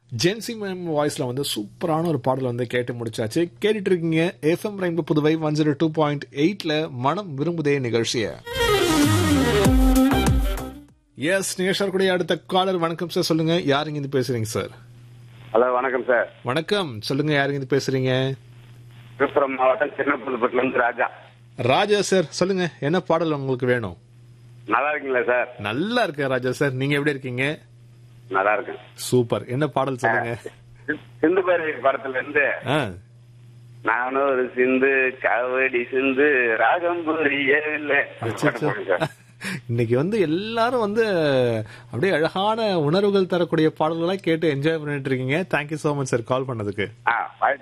Gen Z ma'am வாய்ஸ்ல வந்து சூப்பரான ஒரு பாடல் வந்து கேட்டு முடிச்சாச்சு கேட்டுட்டு இருக்கீங்க FM Rainbow Puduvai one zero two point எயிட்ல மனம் விரும்புதே நிகழ்ச்சிய எஸ் நிகழ்ச்சியார் கூட அடுத்த காலர் வணக்கம் சார் சொல்லுங்க யாருங்க இருந்து பேசுறீங்க சார் ஹலோ வணக்கம் சார் வணக்கம் சொல்லுங்க யாருங்க இருந்து பேசுறீங்க விழுப்புரம் மாவட்டம் சின்னப்புதுப்பட்டில இருந்து ராஜா ராஜா சார் சொல்லுங்க என்ன பாடல் உங்களுக்கு வேணும் நல்லா இருக்கீங்களா சார் நல்லா இருக்கேன் ராஜா சார் நீங்க எப்படி இருக்கீங்க நல்லா இருக்கேன் சூப்பர் என்ன பாடல் சொல்லுங்க சிந்து பேரி படத்துல இருந்து ஆ, நானும் ஒரு சிந்து காவடி சிந்து ராகம் புரியவில்லை அச்சச்சோ. இன்னைக்கு வந்து எல்லாரும் வந்து அப்படியே அழகான உணர்வுகள் தரக்கூடிய பாடல்களா கேட்டு என்ஜாய் பண்ணிட்டு இருக்கீங்க thank you so much sir call பண்ணதுக்கு ஆ